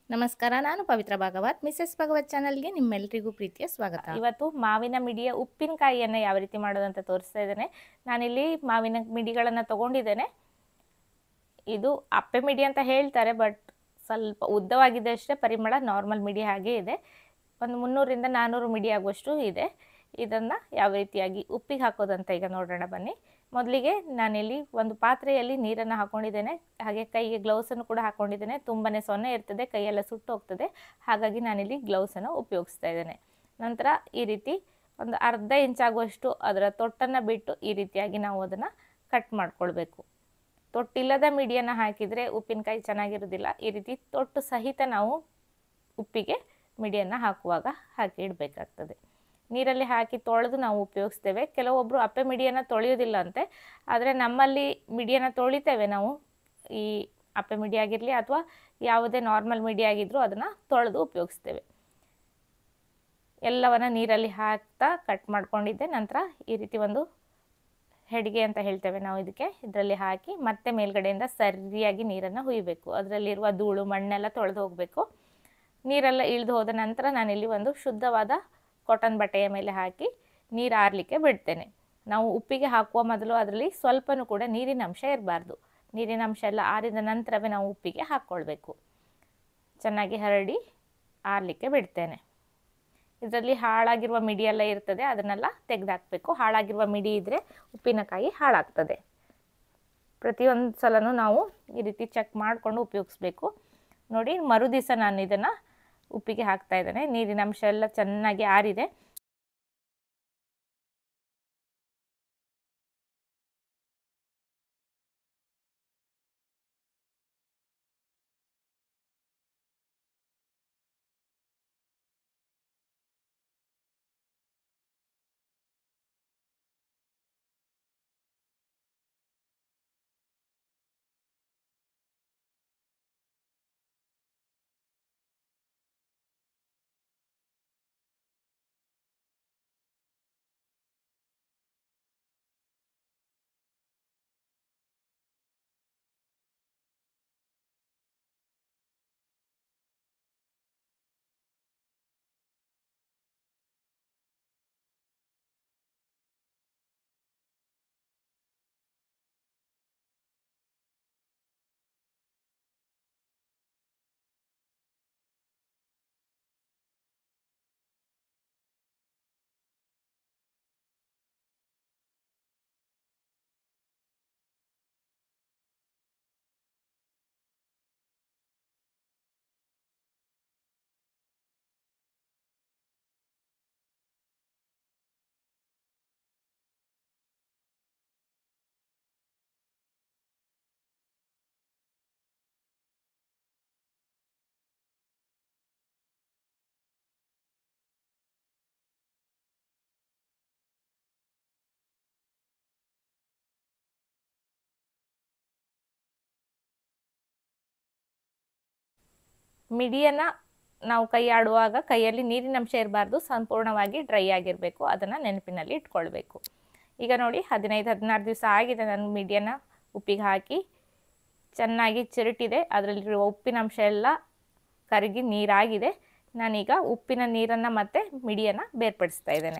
ನಮಸ್ಕಾರ ನಾನು ಪವಿತ್ರ ಭಾಗವತ್ ಮಿಸೆಸ್ ಭಾಗವತ್ ಚಾನಲ್ಗೆ ನಿಮ್ಮೆಲ್ಲರಿಗೂ ಪ್ರೀತಿಯ ಸ್ವಾಗತ ಇವತ್ತು ಮಾವಿನ ಮಿಡಿಯ ಉಪ್ಪಿನಕಾಯಿಯನ್ನು ಯಾವ ರೀತಿ ಮಾಡೋದು ಅಂತ ತೋರಿಸ್ತಾ ಇದ್ದೇನೆ ನಾನಿಲ್ಲಿ ಮಾವಿನ ಮಿಡಿಗಳನ್ನು ತಗೊಂಡಿದ್ದೇನೆ ಇದು ಅಪ್ಪೆ ಮಿಡಿ ಅಂತ ಹೇಳ್ತಾರೆ ಬಟ್ ಸ್ವಲ್ಪ ಉದ್ದವಾಗಿದೆ ಅಷ್ಟೇ ಪರಿಮಳ ನಾರ್ಮಲ್ ಮಿಡಿ ಹಾಗೆ ಇದೆ ಒಂದು ಮುನ್ನೂರಿಂದ ನಾನ್ನೂರು ಮಿಡಿ ಆಗುವಷ್ಟು ಇದೆ ಇದನ್ನು ಯಾವ ರೀತಿಯಾಗಿ ಉಪ್ಪಿಗೆ ಹಾಕೋದಂತ ಈಗ ನೋಡೋಣ ಬನ್ನಿ ಮೊದಲಿಗೆ ನಾನಿಲ್ಲಿ ಒಂದು ಪಾತ್ರೆಯಲ್ಲಿ ನೀರನ್ನು ಹಾಕೊಂಡಿದ್ದೇನೆ ಹಾಗೆ ಕೈಗೆ ಗ್ಲೌಸನ್ನು ಕೂಡ ಹಾಕೊಂಡಿದ್ದೇನೆ ತುಂಬಾ ಸೊನ್ನೆ ಇರ್ತದೆ ಕೈಯೆಲ್ಲ ಸುಟ್ಟು ಹೋಗ್ತದೆ ಹಾಗಾಗಿ ನಾನಿಲ್ಲಿ ಗ್ಲೌಸನ್ನು ಉಪಯೋಗಿಸ್ತಾ ಇದ್ದೇನೆ ನಂತರ ಈ ರೀತಿ ಒಂದು ಅರ್ಧ ಇಂಚಾಗುವಷ್ಟು ಅದರ ತೊಟ್ಟನ್ನು ಬಿಟ್ಟು ಈ ರೀತಿಯಾಗಿ ನಾವು ಅದನ್ನು ಕಟ್ ಮಾಡ್ಕೊಳ್ಬೇಕು ತೊಟ್ಟಿಲ್ಲದ ಮಿಡಿಯನ್ನು ಹಾಕಿದರೆ ಉಪ್ಪಿನಕಾಯಿ ಚೆನ್ನಾಗಿರೋದಿಲ್ಲ ಈ ರೀತಿ ತೊಟ್ಟು ಸಹಿತ ನಾವು ಉಪ್ಪಿಗೆ ಮಿಡಿಯನ್ನು ಹಾಕುವಾಗ ಹಾಕಿ ಇಡಬೇಕಾಗ್ತದೆ ನೀರಲ್ಲಿ ಹಾಕಿ ತೊಳೆದು ನಾವು ಉಪಯೋಗಿಸ್ತೇವೆ ಕೆಲವೊಬ್ಬರು ಅಪ್ಪೆ ಮಿಡಿಯನ್ನು ತೊಳೆಯೋದಿಲ್ಲ ಅಂತೆ ಆದರೆ ನಮ್ಮಲ್ಲಿ ಮಿಡಿಯನ್ನು ತೊಳಿತೇವೆ ನಾವು ಈ ಅಪ್ಪೆ ಮಿಡಿ ಆಗಿರಲಿ ಅಥವಾ ಯಾವುದೇ ನಾರ್ಮಲ್ ಮಿಡಿ ಆಗಿದ್ರೂ ಅದನ್ನು ತೊಳೆದು ಉಪಯೋಗಿಸ್ತೇವೆ ಎಲ್ಲವನ್ನ ನೀರಲ್ಲಿ ಹಾಕ್ತಾ ಕಟ್ ಮಾಡ್ಕೊಂಡಿದ್ದೆ ನಂತರ ಈ ರೀತಿ ಒಂದು ಹೆಡಿಗೆ ಅಂತ ಹೇಳ್ತೇವೆ ನಾವು ಇದಕ್ಕೆ ಇದರಲ್ಲಿ ಹಾಕಿ ಮತ್ತೆ ಮೇಲ್ಗಡೆಯಿಂದ ಸರಿಯಾಗಿ ನೀರನ್ನು ಹುಯ್ಬೇಕು ಅದರಲ್ಲಿರುವ ಧೂಳು ಮಣ್ಣೆಲ್ಲ ತೊಳೆದು ಹೋಗಬೇಕು ನೀರೆಲ್ಲ ಇಳಿದು ಹೋದ ನಂತರ ನಾನಿಲ್ಲಿ ಒಂದು ಶುದ್ಧವಾದ ಕಾಟನ್ ಬಟ್ಟೆಯ ಮೇಲೆ ಹಾಕಿ ನೀರು ಆರಲಿಕ್ಕೆ ಬಿಡ್ತೇನೆ ನಾವು ಉಪ್ಪಿಗೆ ಹಾಕುವ ಮೊದಲು ಅದರಲ್ಲಿ ಸ್ವಲ್ಪನೂ ಕೂಡ ನೀರಿನ ಅಂಶ ಇರಬಾರ್ದು ನೀರಿನ ಅಂಶ ಎಲ್ಲ ಆರಿದ ನಂತರವೇ ನಾವು ಉಪ್ಪಿಗೆ ಹಾಕ್ಕೊಳ್ಬೇಕು ಚೆನ್ನಾಗಿ ಹರಡಿ ಆರಲಿಕ್ಕೆ ಬಿಡ್ತೇನೆ ಇದರಲ್ಲಿ ಹಾಳಾಗಿರುವ ಮಿಡಿ ಎಲ್ಲ ಇರ್ತದೆ ಅದನ್ನೆಲ್ಲ ತೆಗೆದಾಕಬೇಕು ಹಾಳಾಗಿರುವ ಮಿಡಿ ಇದ್ದರೆ ಉಪ್ಪಿನಕಾಯಿ ಹಾಳಾಗ್ತದೆ ಪ್ರತಿಯೊಂದು ಸಲನೂ ನಾವು ಈ ರೀತಿ ಚೆಕ್ ಮಾಡಿಕೊಂಡು ಉಪಯೋಗಿಸ್ಬೇಕು ನೋಡಿ ಮರು ದಿವಸ ನಾನು ಇದನ್ನು ಉಪ್ಪಿಗೆ ಹಾಕ್ತಾ ಇದ್ದೇನೆ ನೀರಿನ ಅಂಶ ಎಲ್ಲ ಚೆನ್ನಾಗಿ ಆರಿದೆ ಮಿಡಿಯನ್ನು ನಾವು ಕೈ ಆಡುವಾಗ ಕೈಯಲ್ಲಿ ನೀರಿನ ಅಂಶ ಇರಬಾರ್ದು ಸಂಪೂರ್ಣವಾಗಿ ಡ್ರೈ ಆಗಿರಬೇಕು ಅದನ್ನು ನೆನಪಿನಲ್ಲಿ ಇಟ್ಕೊಳ್ಬೇಕು ಈಗ ನೋಡಿ ಹದಿನೈದು ಹದಿನಾರು ದಿವಸ ಆಗಿದೆ ನಾನು ಮಿಡಿಯನ್ನು ಉಪ್ಪಿಗೆ ಹಾಕಿ ಚೆನ್ನಾಗಿ ಚಿರುಟಿದೆ ಅದರಲ್ಲಿರುವ ಉಪ್ಪಿನ ಅಂಶ ಎಲ್ಲ ಕರಗಿ ನೀರಾಗಿದೆ ನಾನೀಗ ಉಪ್ಪಿನ ನೀರನ್ನು ಮತ್ತು ಮಿಡಿಯನ್ನು ಬೇರ್ಪಡಿಸ್ತಾ ಇದ್ದೇನೆ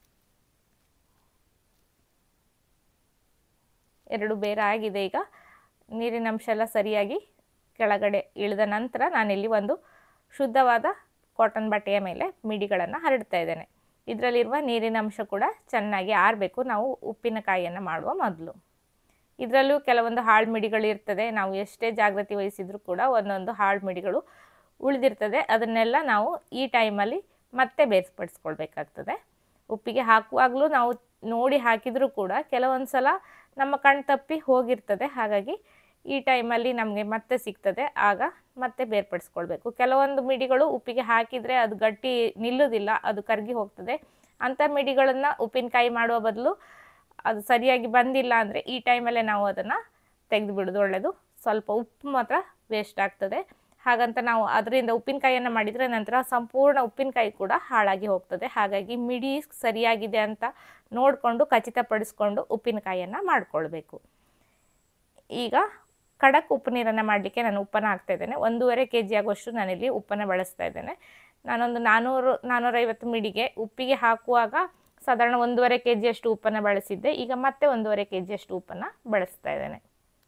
ಎರಡು ಬೇರೆ ಆಗಿದೆ ಈಗ ನೀರಿನ ಅಂಶ ಎಲ್ಲ ಸರಿಯಾಗಿ ಕೆಳಗಡೆ ಇಳಿದ ನಂತರ ನಾನಿಲ್ಲಿ ಒಂದು ಶುದ್ಧವಾದ ಕಾಟನ್ ಬಟ್ಟೆಯ ಮೇಲೆ ಮಿಡಿಗಳನ್ನು ಹರಡ್ತಾ ಇದ್ದೇನೆ ಇದರಲ್ಲಿರುವ ನೀರಿನ ಅಂಶ ಕೂಡ ಚೆನ್ನಾಗಿ ಆರಬೇಕು ನಾವು ಉಪ್ಪಿನಕಾಯಿಯನ್ನು ಮಾಡುವ ಮೊದಲು ಇದರಲ್ಲೂ ಕೆಲವೊಂದು ಹಾಳು ಮಿಡಿಗಳು ಇರ್ತದೆ ನಾವು ಎಷ್ಟೇ ಜಾಗೃತಿ ವಹಿಸಿದರೂ ಕೂಡ ಒಂದೊಂದು ಹಾಳು ಮಿಡಿಗಳು ಉಳಿದಿರ್ತದೆ ಅದನ್ನೆಲ್ಲ ನಾವು ಈ ಟೈಮಲ್ಲಿ ಮತ್ತೆ ಬೇರ್ಪಡಿಸ್ಕೊಳ್ಬೇಕಾಗ್ತದೆ ಉಪ್ಪಿಗೆ ಹಾಕುವಾಗಲೂ ನಾವು ನೋಡಿ ಹಾಕಿದರೂ ಕೂಡ ಕೆಲವೊಂದು ಸಲ ನಮ್ಮ ಕಣ್ ತಪ್ಪಿ ಹೋಗಿರ್ತದೆ ಹಾಗಾಗಿ ಈ ಟೈಮಲ್ಲಿ ನಮಗೆ ಮತ್ತೆ ಸಿಗ್ತದೆ ಆಗ ಮತ್ತೆ ಬೇರ್ಪಡಿಸ್ಕೊಳ್ಬೇಕು ಕೆಲವೊಂದು ಮಿಡಿಗಳು ಉಪ್ಪಿಗೆ ಹಾಕಿದರೆ ಅದು ಗಟ್ಟಿ ನಿಲ್ಲೋದಿಲ್ಲ ಅದು ಕರಗಿ ಹೋಗ್ತದೆ ಅಂಥ ಮಿಡಿಗಳನ್ನು ಉಪ್ಪಿನಕಾಯಿ ಮಾಡುವ ಬದಲು ಅದು ಸರಿಯಾಗಿ ಬಂದಿಲ್ಲ ಅಂದರೆ ಈ ಟೈಮಲ್ಲೇ ನಾವು ಅದನ್ನು ತೆಗೆದು ಬಿಡೋದು ಒಳ್ಳೆಯದು ಸ್ವಲ್ಪ ಉಪ್ಪು ಮಾತ್ರ ವೇಸ್ಟ್ ಆಗ್ತದೆ ಹಾಗಂತ ನಾವು ಅದರಿಂದ ಉಪ್ಪಿನಕಾಯಿಯನ್ನು ಮಾಡಿದರೆ ನಂತರ ಸಂಪೂರ್ಣ ಉಪ್ಪಿನಕಾಯಿ ಕೂಡ ಹಾಳಾಗಿ ಹೋಗ್ತದೆ ಹಾಗಾಗಿ ಮಿಡಿ ಸರಿಯಾಗಿದೆ ಅಂತ ನೋಡಿಕೊಂಡು ಖಚಿತಪಡಿಸ್ಕೊಂಡು ಉಪ್ಪಿನಕಾಯಿಯನ್ನು ಮಾಡಿಕೊಳ್ಬೇಕು ಈಗ ಖಡಕ್ ಉಪ್ಪು ನೀರನ್ನು ಮಾಡಲಿಕ್ಕೆ ನಾನು ಉಪ್ಪನ್ನು ಹಾಕ್ತಾ ಇದ್ದೇನೆ ಒಂದೂವರೆ ಕೆ ಜಿ ಆಗುವಷ್ಟು ನಾನಿಲ್ಲಿ ಉಪ್ಪನ್ನು ಬಳಸ್ತಾ ಇದ್ದೇನೆ ನಾನೊಂದು ನಾನ್ನೂರು ನಾನ್ನೂರೈವತ್ತು ಮಿಡಿಗೆ ಉಪ್ಪಿಗೆ ಹಾಕುವಾಗ ಸಾಧಾರಣ ಒಂದೂವರೆ ಕೆ ಜಿಯಷ್ಟು ಉಪ್ಪನ್ನು ಬಳಸಿದ್ದೆ ಈಗ ಮತ್ತೆ ಒಂದೂವರೆ ಕೆ ಜಿಯಷ್ಟು ಉಪ್ಪನ್ನು ಬಳಸ್ತಾ ಇದ್ದೇನೆ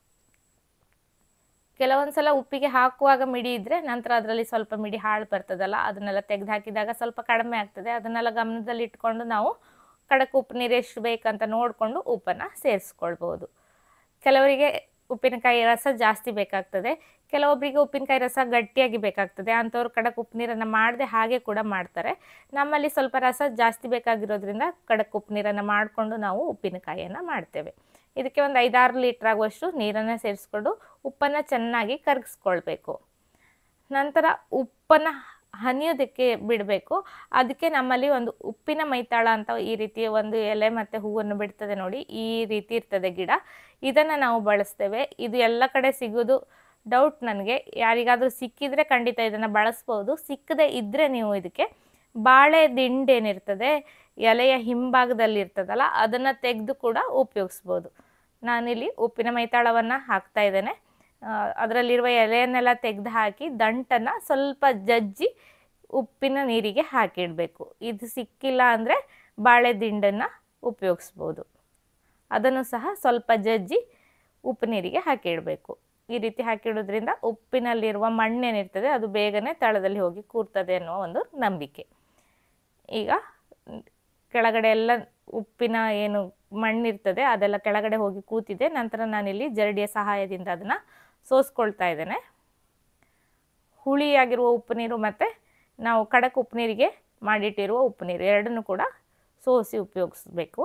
ಕೆಲವೊಂದು ಸಲ ಉಪ್ಪಿಗೆ ಹಾಕುವಾಗ ಮಿಡಿ ಇದ್ದರೆ ನಂತರ ಅದರಲ್ಲಿ ಸ್ವಲ್ಪ ಮಿಡಿ ಹಾಳು ಬರ್ತದಲ್ಲ ಅದನ್ನೆಲ್ಲ ತೆಗೆದು ಹಾಕಿದಾಗ ಸ್ವಲ್ಪ ಕಡಿಮೆ ಆಗ್ತದೆ ಅದನ್ನೆಲ್ಲ ಗಮನದಲ್ಲಿ ಇಟ್ಕೊಂಡು ನಾವು ಖಡಕ್ ಉಪ್ಪು ನೀರು ಎಷ್ಟು ಬೇಕಂತ ನೋಡಿಕೊಂಡು ಉಪ್ಪನ್ನು ಸೇರಿಸ್ಕೊಳ್ಬೋದು ಕೆಲವರಿಗೆ ಉಪ್ಪಿನಕಾಯಿ ರಸ ಜಾಸ್ತಿ ಬೇಕಾಗ್ತದೆ ಕೆಲವೊಬ್ಬರಿಗೆ ಉಪ್ಪಿನಕಾಯಿ ರಸ ಗಟ್ಟಿಯಾಗಿ ಬೇಕಾಗ್ತದೆ ಅಂಥವ್ರು ಖಡಕ್ ಉಪ್ಪು ನೀರನ್ನು ಮಾಡದೆ ಹಾಗೆ ಕೂಡ ಮಾಡ್ತಾರೆ ನಮ್ಮಲ್ಲಿ ಸ್ವಲ್ಪ ರಸ ಜಾಸ್ತಿ ಬೇಕಾಗಿರೋದ್ರಿಂದ ಖಡಕ್ ಉಪ್ಪು ನೀರನ್ನು ಮಾಡಿಕೊಂಡು ನಾವು ಉಪ್ಪಿನಕಾಯಿಯನ್ನು ಮಾಡ್ತೇವೆ ಇದಕ್ಕೆ ಒಂದು ಐದಾರು ಲೀಟ್ರ್ ಆಗುವಷ್ಟು ನೀರನ್ನು ಸೇರಿಸ್ಕೊಂಡು ಉಪ್ಪನ್ನು ಚೆನ್ನಾಗಿ ಕರಗಿಸ್ಕೊಳ್ಬೇಕು ನಂತರ ಉಪ್ಪನ್ನು ಹನಿಯೋದಕ್ಕೆ ಬಿಡಬೇಕು ಅದಕ್ಕೆ ನಮ್ಮಲ್ಲಿ ಒಂದು ಉಪ್ಪಿನ ಮೈತಾಳ ಅಂತ ಈ ರೀತಿ ಒಂದು ಎಲೆ ಮತ್ತು ಹೂವನ್ನು ಬಿಡ್ತದೆ ನೋಡಿ ಈ ರೀತಿ ಇರ್ತದೆ ಗಿಡ ಇದನ್ನು ನಾವು ಬಳಸ್ತೇವೆ ಇದು ಎಲ್ಲ ಕಡೆ ಸಿಗೋದು ಡೌಟ್ ನನಗೆ ಯಾರಿಗಾದರೂ ಸಿಕ್ಕಿದರೆ ಖಂಡಿತ ಇದನ್ನು ಬಳಸ್ಬೋದು ಸಿಕ್ಕದೆ ಇದ್ದರೆ ನೀವು ಇದಕ್ಕೆ ಬಾಳೆ ದಿಂಡೇನಿರ್ತದೆ ಎಲೆಯ ಹಿಂಭಾಗದಲ್ಲಿ ಇರ್ತದಲ್ಲ ಅದನ್ನು ತೆಗೆದು ಕೂಡ ಉಪಯೋಗಿಸ್ಬೋದು ನಾನಿಲ್ಲಿ ಉಪ್ಪಿನ ಮೈತಾಳವನ್ನು ಹಾಕ್ತಾ ಇದ್ದೇನೆ ಅದರಲ್ಲಿರುವ ಎಲೆಯನ್ನೆಲ್ಲ ತೆಗೆದು ಹಾಕಿ ದಂಟನ್ನು ಸ್ವಲ್ಪ ಜಜ್ಜಿ ಉಪ್ಪಿನ ನೀರಿಗೆ ಹಾಕಿಡಬೇಕು ಇದು ಸಿಕ್ಕಿಲ್ಲ ಅಂದರೆ ಬಾಳೆ ದಿಂಡನ್ನು ಉಪಯೋಗಿಸ್ಬೋದು ಅದನ್ನು ಸಹ ಸ್ವಲ್ಪ ಜಜ್ಜಿ ಉಪ್ಪು ನೀರಿಗೆ ಹಾಕಿಡಬೇಕು ಈ ರೀತಿ ಹಾಕಿಡೋದ್ರಿಂದ ಉಪ್ಪಿನಲ್ಲಿರುವ ಮಣ್ಣೇನಿರ್ತದೆ ಅದು ಬೇಗನೆ ತಳದಲ್ಲಿ ಹೋಗಿ ಕೂರ್ತದೆ ಅನ್ನುವ ಒಂದು ನಂಬಿಕೆ ಈಗ ಕೆಳಗಡೆ ಎಲ್ಲ ಉಪ್ಪಿನ ಏನು ಮಣ್ಣಿರ್ತದೆ ಅದೆಲ್ಲ ಕೆಳಗಡೆ ಹೋಗಿ ಕೂತಿದೆ ನಂತರ ನಾನಿಲ್ಲಿ ಜರಡಿಯ ಸಹಾಯದಿಂದ ಅದನ್ನು ಸೋಸ್ಕೊಳ್ತಾ ಇದ್ದೇನೆ ಹುಳಿಯಾಗಿರುವ ಉಪ್ಪು ನೀರು ಮತ್ತು ನಾವು ಖಡಕ್ ಉಪ್ಪು ನೀರಿಗೆ ಮಾಡಿಟ್ಟಿರುವ ಉಪ್ಪು ನೀರು ಎರಡನ್ನೂ ಕೂಡ ಸೋಸಿ ಉಪಯೋಗಿಸ್ಬೇಕು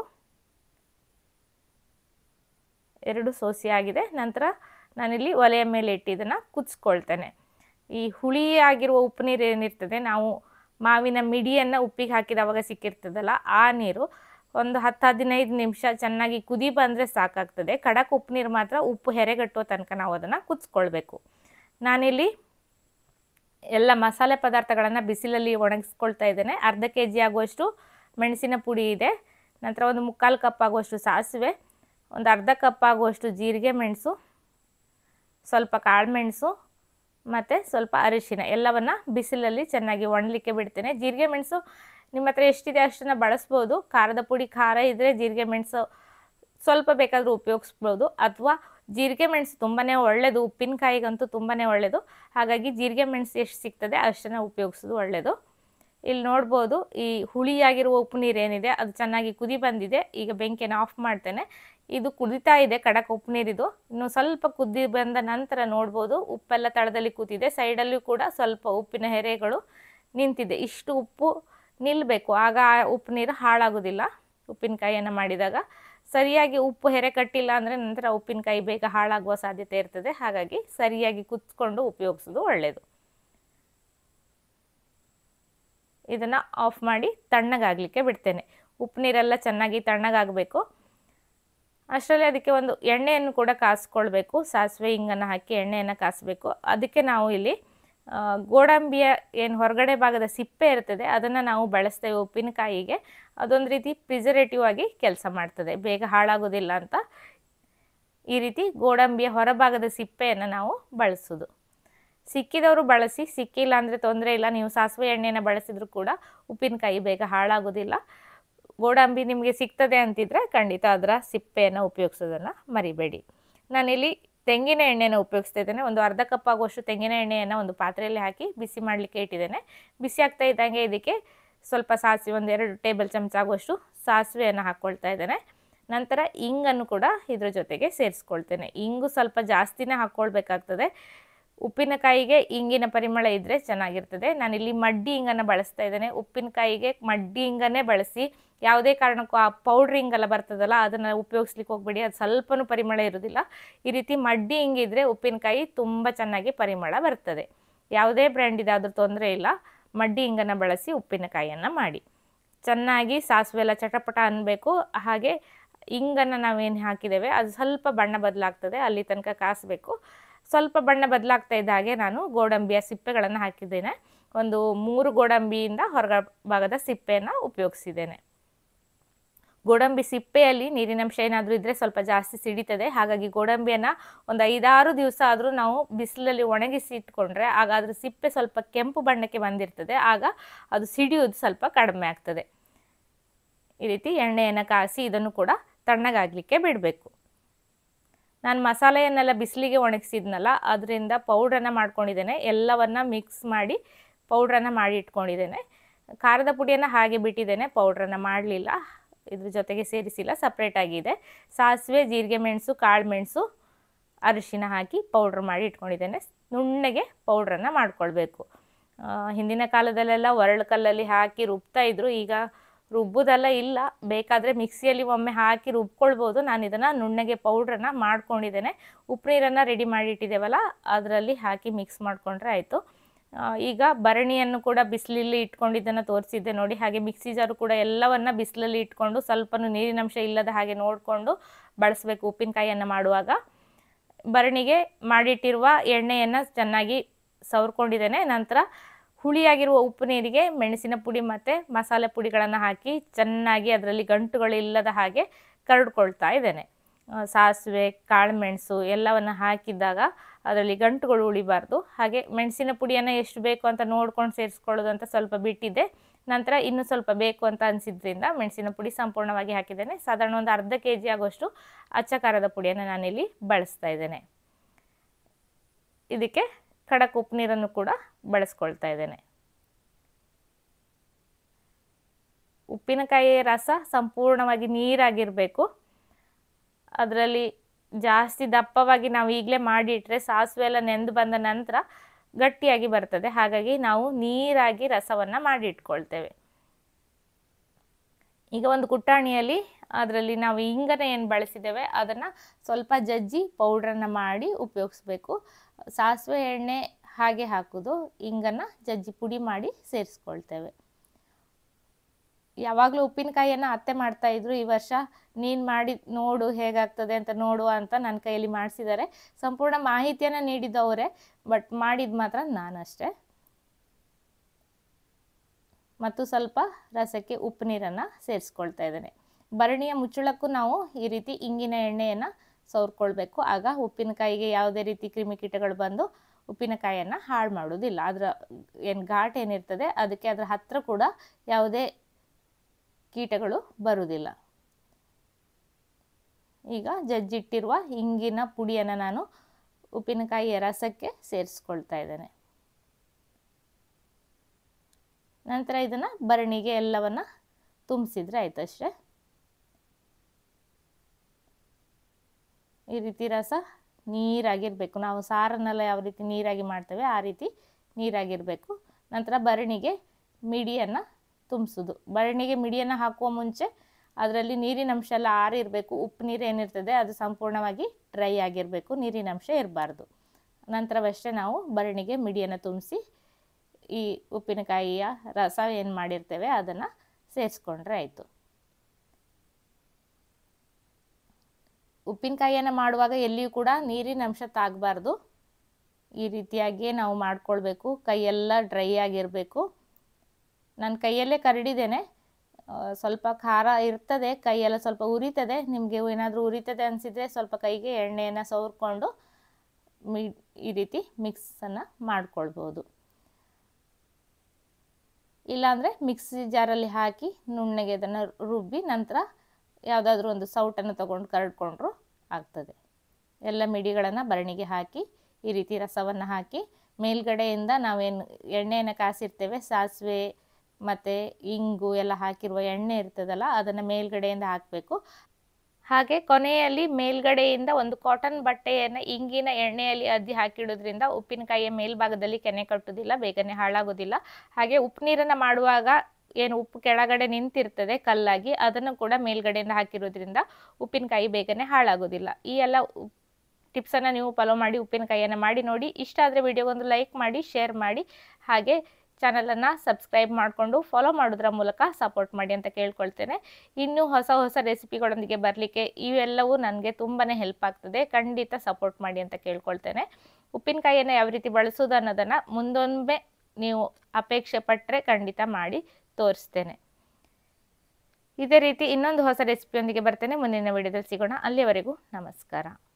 ಎರಡು ಸೋಸಿ ಆಗಿದೆ ನಂತರ ನಾನಿಲ್ಲಿ ಒಲೆಯ ಮೇಲೆ ಇಟ್ಟು ಇದನ್ನು ಕುದಿಸ್ಕೊಳ್ತೇನೆ ಈ ಹುಳಿಯಾಗಿರುವ ಉಪ್ಪು ನೀರು ಏನಿರ್ತದೆ ನಾವು ಮಾವಿನ ಮಿಡಿಯನ್ನು ಉಪ್ಪಿಗೆ ಹಾಕಿದವಾಗ ಸಿಕ್ಕಿರ್ತದಲ್ಲ ಆ ನೀರು ಒಂದು ಹತ್ತು ಹದಿನೈದು ನಿಮಿಷ ಚೆನ್ನಾಗಿ ಕುದಿ ಬಂದರೆ ಸಾಕಾಗ್ತದೆ ಖಡಕ್ ಉಪ್ಪು ನೀರು ಮಾತ್ರ ಉಪ್ಪು ಹೆರೆಗಟ್ಟುವ ತನಕ ನಾವು ಅದನ್ನು ಕುದಿಸ್ಕೊಳ್ಬೇಕು ನಾನಿಲ್ಲಿ ಎಲ್ಲ ಮಸಾಲೆ ಪದಾರ್ಥಗಳನ್ನು ಬಿಸಿಲಲ್ಲಿ ಒಣಗಿಸ್ಕೊಳ್ತಾ ಇದ್ದೇನೆ ಅರ್ಧ ಕೆ ಜಿ ಆಗುವಷ್ಟು ಮೆಣಸಿನ ಪುಡಿ ಇದೆ ನಂತರ ಒಂದು ಮುಕ್ಕಾಲು ಕಪ್ ಆಗುವಷ್ಟು ಸಾಸಿವೆ ಒಂದು ಅರ್ಧ ಕಪ್ ಆಗುವಷ್ಟು ಜೀರಿಗೆ ಮೆಣಸು ಸ್ವಲ್ಪ ಕಾಳುಮೆಣಸು ಮತ್ತು ಸ್ವಲ್ಪ ಅರಿಶಿನ ಎಲ್ಲವನ್ನು ಬಿಸಿಲಲ್ಲಿ ಚೆನ್ನಾಗಿ ಒಣಲಿಕ್ಕೆ ಬಿಡ್ತೇನೆ ಜೀರಿಗೆ ಮೆಣಸು ನಿಮ್ಮ ಹತ್ರ ಎಷ್ಟಿದೆ ಅಷ್ಟನ್ನು ಬಳಸ್ಬೋದು ಖಾರದ ಪುಡಿ ಖಾರ ಇದ್ದರೆ ಜೀರಿಗೆ ಮೆಣಸು ಸ್ವಲ್ಪ ಬೇಕಾದರೂ ಉಪಯೋಗಿಸ್ಬೋದು ಅಥವಾ ಜೀರಿಗೆ ಮೆಣಸು ತುಂಬಾ ಒಳ್ಳೆಯದು ಉಪ್ಪಿನಕಾಯಿಗಂತೂ ತುಂಬಾ ಒಳ್ಳೆಯದು ಹಾಗಾಗಿ ಜೀರಿಗೆ ಮೆಣಸು ಎಷ್ಟು ಸಿಗ್ತದೆ ಅಷ್ಟನ್ನು ಉಪಯೋಗಿಸೋದು ಒಳ್ಳೆಯದು ಇಲ್ಲಿ ನೋಡ್ಬೋದು ಈ ಹುಳಿಯಾಗಿರುವ ಉಪ್ಪು ನೀರು ಏನಿದೆ ಅದು ಚೆನ್ನಾಗಿ ಕುದಿ ಬಂದಿದೆ ಈಗ ಬೆಂಕಿಯನ್ನು ಆಫ್ ಮಾಡ್ತೇನೆ ಇದು ಕುದಿತಾ ಇದೆ ಕಡಕ್ ಉಪ್ಪು ನೀರಿದು ಇನ್ನು ಸ್ವಲ್ಪ ಕುದಿ ಬಂದ ನಂತರ ನೋಡ್ಬೋದು ಉಪ್ಪೆಲ್ಲ ತಳದಲ್ಲಿ ಕೂತಿದೆ ಸೈಡಲ್ಲೂ ಕೂಡ ಸ್ವಲ್ಪ ಉಪ್ಪಿನ ಹೆರೆಗಳು ನಿಂತಿದೆ ಇಷ್ಟು ಉಪ್ಪು ನಿಲ್ಲಬೇಕು ಆಗ ಆ ಉಪ್ಪು ನೀರು ಹಾಳಾಗೋದಿಲ್ಲ ಉಪ್ಪಿನಕಾಯಿಯನ್ನು ಮಾಡಿದಾಗ ಸರಿಯಾಗಿ ಉಪ್ಪು ಹೆರೆ ಕಟ್ಟಿಲ್ಲ ಅಂದರೆ ನಂತರ ಉಪ್ಪಿನಕಾಯಿ ಬೇಗ ಹಾಳಾಗುವ ಸಾಧ್ಯತೆ ಇರ್ತದೆ ಹಾಗಾಗಿ ಸರಿಯಾಗಿ ಕುತ್ಕೊಂಡು ಉಪಯೋಗಿಸೋದು ಒಳ್ಳೆಯದು ಇದನ್ನು ಆಫ್ ಮಾಡಿ ತಣ್ಣಗಾಗಲಿಕ್ಕೆ ಬಿಡ್ತೇನೆ ಉಪ್ಪು ನೀರೆಲ್ಲ ಚೆನ್ನಾಗಿ ತಣ್ಣಗಾಗಬೇಕು ಅಷ್ಟರಲ್ಲಿ ಅದಕ್ಕೆ ಒಂದು ಎಣ್ಣೆಯನ್ನು ಕೂಡ ಕಾಸ್ಕೊಳ್ಬೇಕು ಸಾಸಿವೆ ಹಿಂಗನ್ನು ಹಾಕಿ ಎಣ್ಣೆಯನ್ನು ಕಾಸಬೇಕು ಅದಕ್ಕೆ ನಾವು ಇಲ್ಲಿ ಆ, ಗೋಡಂಬಿಯ ಏನು ಹೊರಗಡೆ ಭಾಗದ ಸಿಪ್ಪೆ ಇರ್ತದೆ ಅದನ್ನು ನಾವು ಬಳಸ್ತೇವೆ ಉಪ್ಪಿನಕಾಯಿಗೆ ಅದೊಂದು ರೀತಿ ಪ್ರಿಸರ್ವೇಟಿವ್ ಆಗಿ ಕೆಲಸ ಮಾಡ್ತದೆ ಬೇಗ ಹಾಳಾಗೋದಿಲ್ಲ ಅಂತ ಈ ರೀತಿ ಗೋಡಂಬಿಯ ಹೊರಭಾಗದ ಸಿಪ್ಪೆಯನ್ನು ನಾವು ಬಳಸೋದು ಸಿಕ್ಕಿದವರು ಬಳಸಿ ಸಿಕ್ಕಿಲ್ಲ ಅಂದರೆ ತೊಂದರೆ ಇಲ್ಲ ನೀವು ಸಾಸಿವೆ ಎಣ್ಣೆನ ಬಳಸಿದ್ರು ಕೂಡ ಉಪ್ಪಿನಕಾಯಿ ಬೇಗ ಹಾಳಾಗೋದಿಲ್ಲ ಗೋಡಂಬಿ ನಿಮಗೆ ಸಿಗ್ತದೆ ಅಂತಿದ್ರೆ ಖಂಡಿತ ಅದರ ಸಿಪ್ಪೆಯನ್ನು ಉಪಯೋಗಿಸೋದನ್ನು ಮರಿಬೇಡಿ ನಾನಿಲ್ಲಿ ತೆಂಗಿನ ಎಣ್ಣೆನ ಉಪಯೋಗಿಸ್ತಾ ಇದ್ದೇನೆ ಒಂದು ಅರ್ಧ ಕಪ್ ಆಗುವಷ್ಟು ತೆಂಗಿನ ಎಣ್ಣೆಯನ್ನು ಒಂದು ಪಾತ್ರೆಯಲ್ಲಿ ಹಾಕಿ ಬಿಸಿ ಮಾಡಲಿಕ್ಕೆ ಇಟ್ಟಿದ್ದೇನೆ ಬಿಸಿ ಆಗ್ತಾ ಇದ್ದಂಗೆ ಇದಕ್ಕೆ ಸ್ವಲ್ಪ ಸಾಸಿವೆ ಒಂದು ಎರಡು ಟೇಬಲ್ ಚಮಚ ಆಗುವಷ್ಟು ಸಾಸಿವೆಯನ್ನು ಹಾಕ್ಕೊಳ್ತಾ ಇದ್ದೇನೆ ನಂತರ ಇಂಗನ್ನು ಕೂಡ ಇದ್ರ ಜೊತೆಗೆ ಸೇರಿಸ್ಕೊಳ್ತೇನೆ ಇಂಗು ಸ್ವಲ್ಪ ಜಾಸ್ತಿನೇ ಹಾಕ್ಕೊಳ್ಬೇಕಾಗ್ತದೆ ಉಪ್ಪಿನಕಾಯಿಗೆ ಇಂಗಿನ ಪರಿಮಳ ಇದ್ದರೆ ಚೆನ್ನಾಗಿರ್ತದೆ ನಾನಿಲ್ಲಿ ಮಡ್ಡಿ ಇಂಗನ್ನು ಬಳಸ್ತಾ ಇದ್ದೇನೆ ಉಪ್ಪಿನಕಾಯಿಗೆ ಮಡ್ಡಿ ಇಂಗನ್ನೇ ಬಳಸಿ ಯಾವುದೇ ಕಾರಣಕ್ಕೂ ಆ ಪೌಡ್ರ್ ಇಂಗೆಲ್ಲ ಬರ್ತದಲ್ಲ ಅದನ್ನು ಉಪಯೋಗಿಸ್ಲಿಕ್ಕೆ ಹೋಗ್ಬೇಡಿ ಅದು ಸ್ವಲ್ಪನೂ ಪರಿಮಳ ಇರೋದಿಲ್ಲ ಈ ರೀತಿ ಮಡ್ಡಿ ಇಂಗಿದ್ರೆ ಉಪ್ಪಿನಕಾಯಿ ತುಂಬ ಚೆನ್ನಾಗಿ ಪರಿಮಳ ಬರ್ತದೆ ಯಾವುದೇ ಬ್ರ್ಯಾಂಡ್ ಇದಾದರೂ ತೊಂದರೆ ಇಲ್ಲ ಮಡ್ಡಿ ಇಂಗನ್ನು ಬಳಸಿ ಉಪ್ಪಿನಕಾಯಿಯನ್ನು ಮಾಡಿ ಚೆನ್ನಾಗಿ ಸಾಸಿವೆ ಎಲ್ಲ ಚಟಪಟ ಅನ್ನಬೇಕು ಹಾಗೆ ಇಂಗನ್ನು ನಾವೇನು ಹಾಕಿದ್ದೇವೆ ಅದು ಸ್ವಲ್ಪ ಬಣ್ಣ ಬದಲಾಗ್ತದೆ ಅಲ್ಲಿ ತನಕ ಕಾಸಬೇಕು ಸ್ವಲ್ಪ ಬಣ್ಣ ಬದಲಾಗ್ತಾ ಇದ್ದ ಹಾಗೆ ನಾನು ಗೋಡಂಬಿಯ ಸಿಪ್ಪೆಗಳನ್ನು ಹಾಕಿದ್ದೇನೆ ಒಂದು ಮೂರು ಗೋಡಂಬಿಯಿಂದ ಹೊರಗ ಭಾಗದ ಸಿಪ್ಪೆಯನ್ನು ಉಪಯೋಗಿಸಿದ್ದೇನೆ ಗೋಡಂಬಿ ಸಿಪ್ಪೆಯಲ್ಲಿ ನೀರಿನಂಶ ಏನಾದರೂ ಇದ್ದರೆ ಸ್ವಲ್ಪ ಜಾಸ್ತಿ ಸಿಡಿತದೆ ಹಾಗಾಗಿ ಗೋಡಂಬಿಯನ್ನು ಒಂದು ಐದಾರು ದಿವಸ ಆದರೂ ನಾವು ಬಿಸಿಲಲ್ಲಿ ಒಣಗಿಸಿ ಇಟ್ಕೊಂಡ್ರೆ ಆಗ ಅದ್ರ ಸಿಪ್ಪೆ ಸ್ವಲ್ಪ ಕೆಂಪು ಬಣ್ಣಕ್ಕೆ ಬಂದಿರ್ತದೆ ಆಗ ಅದು ಸಿಡಿಯೋದು ಸ್ವಲ್ಪ ಕಡಿಮೆ ಆಗ್ತದೆ ಈ ರೀತಿ ಎಣ್ಣೆಯನ್ನು ಕಾಸಿ ಇದನ್ನು ಕೂಡ ತಣ್ಣಗಾಗಲಿಕ್ಕೆ ಬಿಡಬೇಕು ನಾನು ಮಸಾಲೆಯನ್ನೆಲ್ಲ ಬಿಸಿಲಿಗೆ ಒಣಗಿಸಿದ್ನಲ್ಲ ಅದರಿಂದ ಪೌಡ್ರನ್ನು ಮಾಡ್ಕೊಂಡಿದ್ದೇನೆ ಎಲ್ಲವನ್ನು ಮಿಕ್ಸ್ ಮಾಡಿ ಪೌಡ್ರನ್ನು ಮಾಡಿ ಇಟ್ಕೊಂಡಿದ್ದೇನೆ ಖಾರದ ಪುಡಿಯನ್ನು ಹಾಗೆ ಬಿಟ್ಟಿದ್ದೇನೆ ಪೌಡ್ರನ್ನು ಮಾಡಲಿಲ್ಲ ಇದ್ರ ಜೊತೆಗೆ ಸೇರಿಸಿಲ್ಲ ಸಪ್ರೇಟ್ ಆಗಿದೆ ಸಾಸಿವೆ ಜೀರಿಗೆ ಮೆಣಸು ಕಾಳು ಮೆಣಸು ಅರಿಶಿನ ಹಾಕಿ ಪೌಡ್ರ್ ಮಾಡಿ ಇಟ್ಕೊಂಡಿದ್ದೇನೆ ನುಣ್ಣಗೆ ಪೌಡ್ರನ್ನು ಮಾಡ್ಕೊಳ್ಬೇಕು ಆ, ಹಿಂದಿನ ಕಾಲದಲ್ಲೆಲ್ಲ ಒರಳು ಕಲ್ಲಲ್ಲಿ ಹಾಕಿ ರುಬ್ತಾ ಇದ್ರು ಈಗ ರುಬ್ಬೋದೆಲ್ಲ ಇಲ್ಲ ಬೇಕಾದರೆ ಮಿಕ್ಸಿಯಲ್ಲಿ ಒಮ್ಮೆ ಹಾಕಿ ರುಬ್ಕೊಳ್ಬೋದು ನಾನು ಇದನ್ನು ನುಣ್ಣಗೆ ಪೌಡ್ರನ್ನು ಮಾಡ್ಕೊಂಡಿದ್ದೇನೆ ಉಪ್ಪು ನೀರನ್ನು ರೆಡಿ ಮಾಡಿ ಇಟ್ಟಿದ್ದೇವಲ್ಲ ಅದರಲ್ಲಿ ಹಾಕಿ ಮಿಕ್ಸ್ ಮಾಡಿಕೊಂಡ್ರೆ ಆಯಿತು ಈಗ ಭರಣಿಯನ್ನು ಕೂಡ ಬಿಸಿಲಲ್ಲಿ ಇಟ್ಕೊಂಡಿದ್ದನ್ನು ತೋರಿಸಿದ್ದೆ ನೋಡಿ ಹಾಗೆ ಮಿಕ್ಸಿ ಜಾರು ಕೂಡ ಎಲ್ಲವನ್ನ ಬಿಸಿಲಲ್ಲಿ ಇಟ್ಕೊಂಡು ಸ್ವಲ್ಪನೂ ನೀರಿನಂಶ ಇಲ್ಲದ ಹಾಗೆ ನೋಡಿಕೊಂಡು ಬಳಸಬೇಕು ಉಪ್ಪಿನಕಾಯಿಯನ್ನು ಮಾಡುವಾಗ ಭರಣಿಗೆ ಮಾಡಿಟ್ಟಿರುವ ಎಣ್ಣೆಯನ್ನು ಚೆನ್ನಾಗಿ ಸವರ್ಕೊಂಡಿದ್ದೇನೆ ನಂತರ ಹುಳಿಯಾಗಿರುವ ಉಪ್ಪು ನೀರಿಗೆ ಮೆಣಸಿನ ಪುಡಿ ಮತ್ತು ಮಸಾಲೆ ಪುಡಿಗಳನ್ನು ಹಾಕಿ ಚೆನ್ನಾಗಿ ಅದರಲ್ಲಿ ಗಂಟುಗಳಿಲ್ಲದ ಹಾಗೆ ಕರಡ್ಕೊಳ್ತಾ ಇದ್ದೇನೆ ಆ, ಸಾಸಿವೆ ಕಾಳುಮೆಣಸು ಎಲ್ಲವನ್ನು ಹಾಕಿದ್ದಾಗ ಅದರಲ್ಲಿ ಗಂಟುಗಳು ಉಳಿಬಾರ್ದು ಹಾಗೆ ಮೆಣಸಿನ ಪುಡಿಯನ್ನು ಎಷ್ಟು ಬೇಕು ಅಂತ ನೋಡ್ಕೊಂಡು ಸೇರಿಸ್ಕೊಳ್ಳೋದು ಅಂತ ಸ್ವಲ್ಪ ಬಿಟ್ಟಿದ್ದೆ ನಂತರ ಇನ್ನೂ ಸ್ವಲ್ಪ ಬೇಕು ಅಂತ ಅನಿಸಿದ್ರಿಂದ ಮೆಣಸಿನ ಪುಡಿ ಸಂಪೂರ್ಣವಾಗಿ ಹಾಕಿದ್ದೇನೆ ಸಾಧಾರಣ ಒಂದು ಅರ್ಧ ಕೆ ಜಿ ಆಗುವಷ್ಟು ಅಚ್ಚ ಖಾರದ ಪುಡಿಯನ್ನು ನಾನಿಲ್ಲಿ ಬಳಸ್ತಾ ಇದ್ದೇನೆ ಇದಕ್ಕೆ ಖಡಕ್ ಉಪ್ಪು ನೀರನ್ನು ಕೂಡ ಬಳಸ್ಕೊಳ್ತಾ ಇದ್ದೇನೆ ಉಪ್ಪಿನಕಾಯಿ ರಸ ಸಂಪೂರ್ಣವಾಗಿ ನೀರಾಗಿರಬೇಕು ಅದರಲ್ಲಿ ಜಾಸ್ತಿ ದಪ್ಪವಾಗಿ ನಾವು ಈಗಲೇ ಮಾಡಿಟ್ರೆ ಸಾಸಿವೆ ಎಲ್ಲ ನೆಂದು ಬಂದ ನಂತರ ಗಟ್ಟಿಯಾಗಿ ಬರ್ತದೆ ಹಾಗಾಗಿ ನಾವು ನೀರಾಗಿ ರಸವನ್ನು ಮಾಡಿ ಇಟ್ಕೊಳ್ತೇವೆ ಈಗ ಒಂದು ಕುಟ್ಟಾಣಿಯಲ್ಲಿ ಅದರಲ್ಲಿ ನಾವು ಇಂಗನ ಏನು ಬಳಸಿದ್ದೇವೆ ಅದನ್ನು ಸ್ವಲ್ಪ ಜಜ್ಜಿ ಪೌಡ್ರನ್ನು ಮಾಡಿ ಉಪಯೋಗಿಸ್ಬೇಕು ಸಾಸಿವೆ ಎಣ್ಣೆ ಹಾಗೆ ಹಾಕೋದು ಇಂಗನ್ನು ಜಜ್ಜಿ ಪುಡಿ ಮಾಡಿ ಸೇರಿಸ್ಕೊಳ್ತೇವೆ ಯಾವಾಗಲೂ ಉಪ್ಪಿನಕಾಯಿಯನ್ನು ಅತ್ತೆ ಮಾಡ್ತಾ ಇದ್ರು ಈ ವರ್ಷ ನೀನು ಮಾಡಿ ನೋಡು ಹೇಗಾಗ್ತದೆ ಅಂತ ನೋಡುವ ಅಂತ ನನ್ನ ಕೈಯಲ್ಲಿ ಮಾಡಿಸಿದ್ದಾರೆ ಸಂಪೂರ್ಣ ಮಾಹಿತಿಯನ್ನು ನೀಡಿದ್ದವರೇ ಬಟ್ ಮಾಡಿದ್ದು ಮಾತ್ರ ನಾನಷ್ಟೇ ಮತ್ತು ಸ್ವಲ್ಪ ರಸಕ್ಕೆ ಉಪ್ಪು ನೀರನ್ನು ಸೇರಿಸ್ಕೊಳ್ತಾ ಇದ್ದೇನೆ ಭರಣಿಯ ಮುಚ್ಚಳಕ್ಕೂ ನಾವು ಈ ರೀತಿ ಇಂಗಿನ ಎಣ್ಣೆಯನ್ನು ಸವರ್ಕೊಳ್ಬೇಕು ಆಗ ಉಪ್ಪಿನಕಾಯಿಗೆ ಯಾವುದೇ ರೀತಿ ಕ್ರಿಮಿಕೀಟಗಳು ಬಂದು ಉಪ್ಪಿನಕಾಯಿಯನ್ನು ಹಾಳು ಮಾಡೋದಿಲ್ಲ ಅದರ ಏನು ಘಾಟ್ ಏನಿರ್ತದೆ ಅದಕ್ಕೆ ಅದರ ಹತ್ತಿರ ಕೂಡ ಯಾವುದೇ ಕೀಟಗಳು ಬರುವುದಿಲ್ಲ ಈಗ ಜಜ್ಜಿಟ್ಟಿರುವ ಇಂಗಿನ ಪುಡಿಯನ್ನು ನಾನು ಉಪ್ಪಿನಕಾಯಿಯ ರಸಕ್ಕೆ ಸೇರಿಸ್ಕೊಳ್ತಾ ಇದ್ದೇನೆ ನಂತರ ಇದನ್ನು ಭರಣಿಗೆ ಎಲ್ಲವನ್ನ ತುಂಬಿಸಿದ್ರೆ ಆಯ್ತು ಅಷ್ಟೇ ಈ ರೀತಿ ರಸ ನೀರಾಗಿರಬೇಕು ನಾವು ಸಾರನ್ನೆಲ್ಲ ಯಾವ ರೀತಿ ನೀರಾಗಿ ಮಾಡ್ತೇವೆ ಆ ರೀತಿ ನೀರಾಗಿರಬೇಕು ನಂತರ ಭರಣಿಗೆ ಮಿಡಿಯನ್ನು ತುಂಬಿಸೋದು ಭರಣಿಗೆ ಮಿಡಿಯನ್ನು ಹಾಕುವ ಮುಂಚೆ ಅದರಲ್ಲಿ ನೀರಿನ ಅಂಶ ಎಲ್ಲ ಆರಿರಬೇಕು ಉಪ್ಪು ನೀರು ಏನಿರ್ತದೆ ಅದು ಸಂಪೂರ್ಣವಾಗಿ ಡ್ರೈ ಆಗಿರಬೇಕು ನೀರಿನ ಅಂಶ ಇರಬಾರ್ದು ನಂತರವಷ್ಟೇ ನಾವು ಭರಣಿಗೆ ಮಿಡಿಯನ್ನು ತುಂಬಿಸಿ ಈ ಉಪ್ಪಿನಕಾಯಿಯ ರಸ ಏನು ಮಾಡಿರ್ತೇವೆ ಅದನ್ನು ಸೇರಿಸ್ಕೊಂಡ್ರೆ ಆಯಿತು ಉಪ್ಪಿನಕಾಯಿಯನ್ನು ಮಾಡುವಾಗ ಎಲ್ಲಿಯೂ ಕೂಡ ನೀರಿನ ಅಂಶ ತಾಗಬಾರ್ದು ಈ ರೀತಿಯಾಗಿಯೇ ನಾವು ಮಾಡ್ಕೊಳ್ಬೇಕು ಕೈಯೆಲ್ಲ ಡ್ರೈ ಆಗಿರಬೇಕು ನಾನು ಕೈಯಲ್ಲೇ ಕರಡಿದ್ದೇನೆ ಆ, ಸ್ವಲ್ಪ ಖಾರ ಇರ್ತದೆ ಕೈಯೆಲ್ಲ ಸ್ವಲ್ಪ ಉರಿತದೆ ನಿಮಗೆ ಏನಾದರೂ ಉರಿತದೆ ಅನಿಸಿದರೆ ಸ್ವಲ್ಪ ಕೈಗೆ ಎಣ್ಣೆಯನ್ನು ಸವರ್ಕೊಂಡು ಮಿ ಈ ರೀತಿ ಮಿಕ್ಸನ್ನು ಮಾಡ್ಕೊಳ್ಬೋದು ಇಲ್ಲಾಂದರೆ ಮಿಕ್ಸಿ ಜಾರಲ್ಲಿ ಹಾಕಿ ನುಣ್ಣಗೆ ಅದನ್ನು ರುಬ್ಬಿ ನಂತರ ಯಾವುದಾದ್ರೂ ಒಂದು ಸೌಟನ್ನು ತಗೊಂಡು ಕರಡ್ಕೊಂಡ್ರು ಆಗ್ತದೆ ಎಲ್ಲ ಮಿಡಿಗಳನ್ನು ಭರಣಿಗೆ ಹಾಕಿ ಈ ರೀತಿ ರಸವನ್ನು ಹಾಕಿ ಮೇಲ್ಗಡೆಯಿಂದ ನಾವೇನು ಎಣ್ಣೆಯನ್ನು ಕಾಸಿರ್ತೇವೆ ಸಾಸಿವೆ ಮತ್ತು ಇಂಗು ಎಲ್ಲ ಹಾಕಿರುವ ಎಣ್ಣೆ ಇರ್ತದಲ್ಲ ಅದನ್ನು ಮೇಲ್ಗಡೆಯಿಂದ ಹಾಕಬೇಕು ಹಾಗೆ ಕೊನೆಯಲ್ಲಿ ಮೇಲ್ಗಡೆಯಿಂದ ಒಂದು ಕಾಟನ್ ಬಟ್ಟೆಯನ್ನು ಇಂಗಿನ ಎಣ್ಣೆಯಲ್ಲಿ ಅದ್ದಿ ಹಾಕಿಡೋದ್ರಿಂದ ಉಪ್ಪಿನಕಾಯಿಯ ಮೇಲ್ಭಾಗದಲ್ಲಿ ಕೆನೆ ಕಟ್ಟುವುದಿಲ್ಲ ಬೇಗನೆ ಹಾಳಾಗೋದಿಲ್ಲ ಹಾಗೆ ಉಪ್ಪು ನೀರನ್ನು ಮಾಡುವಾಗ ಏನು ಉಪ್ಪು ಕೆಳಗಡೆ ನಿಂತಿರ್ತದೆ ಕಲ್ಲಾಗಿ ಅದನ್ನು ಕೂಡ ಮೇಲ್ಗಡೆಯಿಂದ ಹಾಕಿರೋದ್ರಿಂದ ಉಪ್ಪಿನಕಾಯಿ ಬೇಗನೆ ಹಾಳಾಗೋದಿಲ್ಲ ಈ ಎಲ್ಲ ಟಿಪ್ಸನ್ನು ನೀವು ಫಾಲೋ ಮಾಡಿ ಉಪ್ಪಿನಕಾಯಿಯನ್ನು ಮಾಡಿ ನೋಡಿ ಇಷ್ಟ ಆದರೆ ವಿಡಿಯೋಗೊಂದು ಲೈಕ್ ಮಾಡಿ ಶೇರ್ ಮಾಡಿ ಹಾಗೆ ಚಾನಲನ್ನು ಸಬ್ಸ್ಕ್ರೈಬ್ ಮಾಡಿಕೊಂಡು ಫಾಲೋ ಮಾಡೋದ್ರ ಮೂಲಕ ಸಪೋರ್ಟ್ ಮಾಡಿ ಅಂತ ಕೇಳ್ಕೊಳ್ತೇನೆ ಇನ್ನೂ ಹೊಸ ಹೊಸ ರೆಸಿಪಿಗಳೊಂದಿಗೆ ಬರಲಿಕ್ಕೆ ಇವೆಲ್ಲವೂ ನನಗೆ ತುಂಬಾ ಹೆಲ್ಪ್ ಆಗ್ತದೆ ಖಂಡಿತ ಸಪೋರ್ಟ್ ಮಾಡಿ ಅಂತ ಕೇಳ್ಕೊಳ್ತೇನೆ ಉಪ್ಪಿನಕಾಯಿಯನ್ನು ಯಾವ ರೀತಿ ಬಳಸೋದು ಅನ್ನೋದನ್ನು ಮುಂದೊಮ್ಮೆ ನೀವು ಅಪೇಕ್ಷೆ ಪಟ್ಟರೆ ಖಂಡಿತ ಮಾಡಿ ತೋರಿಸ್ತೇನೆ ಇದೇ ರೀತಿ ಇನ್ನೊಂದು ಹೊಸ ರೆಸಿಪಿಯೊಂದಿಗೆ ಬರ್ತೇನೆ ಮುಂದಿನ ವಿಡಿಯೋದಲ್ಲಿ ಸಿಗೋಣ ಅಲ್ಲಿವರೆಗೂ ನಮಸ್ಕಾರ